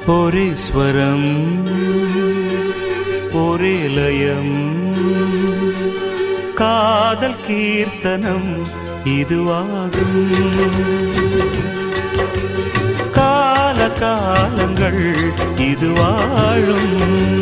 ஒரே ஸ்வரம் ஒரே லயம் காதல் கீர்த்தனம் இதுவாகும் கால காலங்கள் இது வாழும்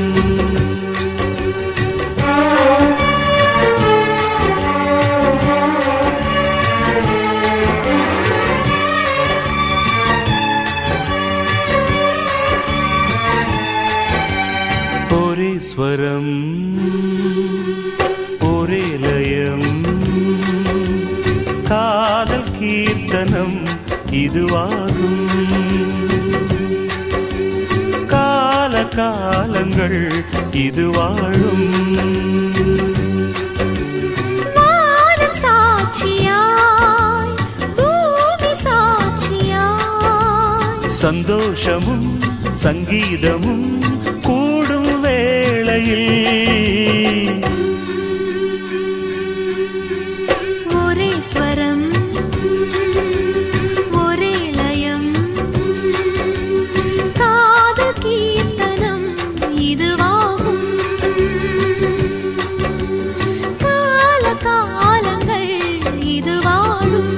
ஒரே ஸ்வரம் ஒரே லயம் காதல் கீர்த்தனம் இதுவாகும் கால காலங்கள் இது வாழும் வானம் சாட்சியாய் பூமி சாட்சியாய் சந்தோஷமும் சங்கீதமும் கூடும் வேளையில் ஒரே ஸ்வரம் ஒரே லயம் காதல் கீர்த்தனம் இதுவாகும் கால காலங்கள் இது வாழும்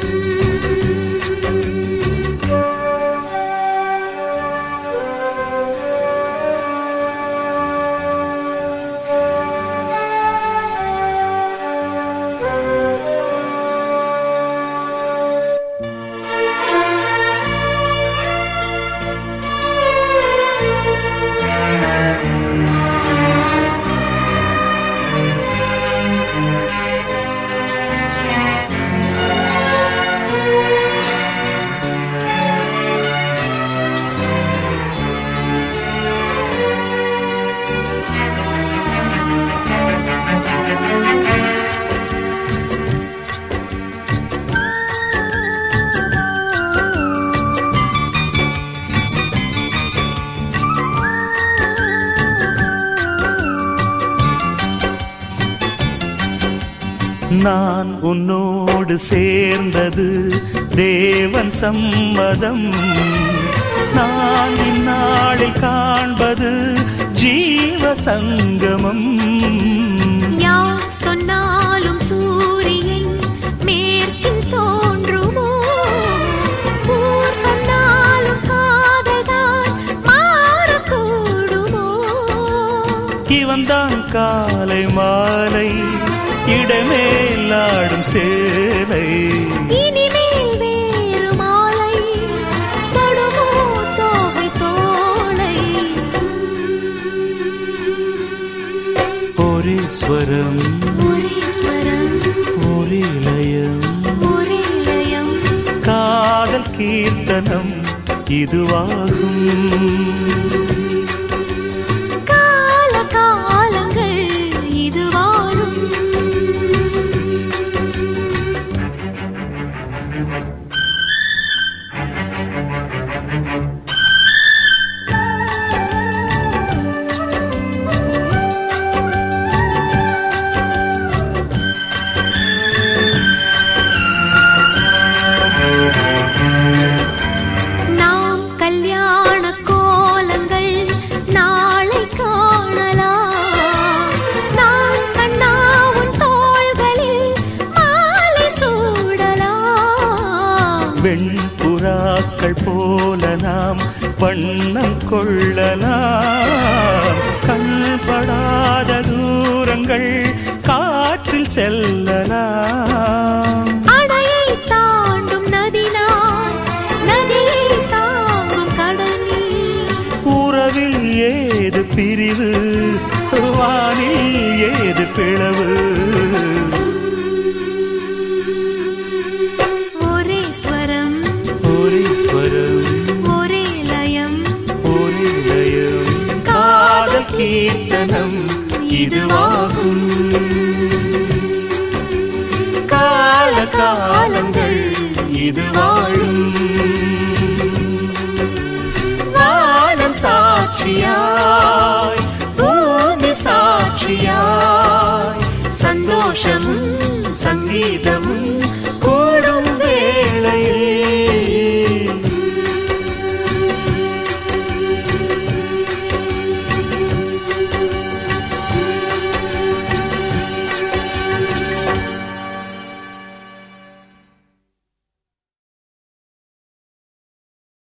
நான் உன்னோடு சேர்ந்தது தேவன் சம்மதம் நான் இந்நாளில் காண்பது ஜீவ சங்கமம் யார் சொன்னாலும் சூரியன் மேற்கில் தோன்றுமோ ஊர் சொன்னாலும் காதல்தான் மாறக்கூடுமோ இவன்தான் காலை மாலை இடமேலாடும் சேலை இனிமேல் வேறு மாலை தொடுமோ தோகை தோளை ஒரே ஸ்வரம் ஒரே ஸ்வரம் ஒரே லயம் ஒரே லயம் காதல் கீர்த்தனம் இதுவாகும் கால காலங்கள் இது வாழும் நாம் கல்யாண கோலங்கள் நாளை காணலாம் நான் கண்ணாவும் தோள்களில் மாலை சூடலாம் வெண்புறாக்கள் போல நாம் வண்ணம் கொள்ளலாம் கண்படாத தூரங்கள் காற்றில் செல்லலாம் அணையை தாண்டும் நதி நான் நதியை தாங்கும் கடல் நீ உறவில் ஏது பிரிவு வானில் ஏது பிளவு ஒரே ஸ்வரம் ஒரே ஸ்வரம் ஒரே லயம் ஒரே லயம் காதல் கீர்த்தனம் இதுவாகும் கால காலங்கள் இது வாழும் வானம் சாட்சியாய் பூமி சாட்சியாய் சந்தோஷமும் சங்கீதமும்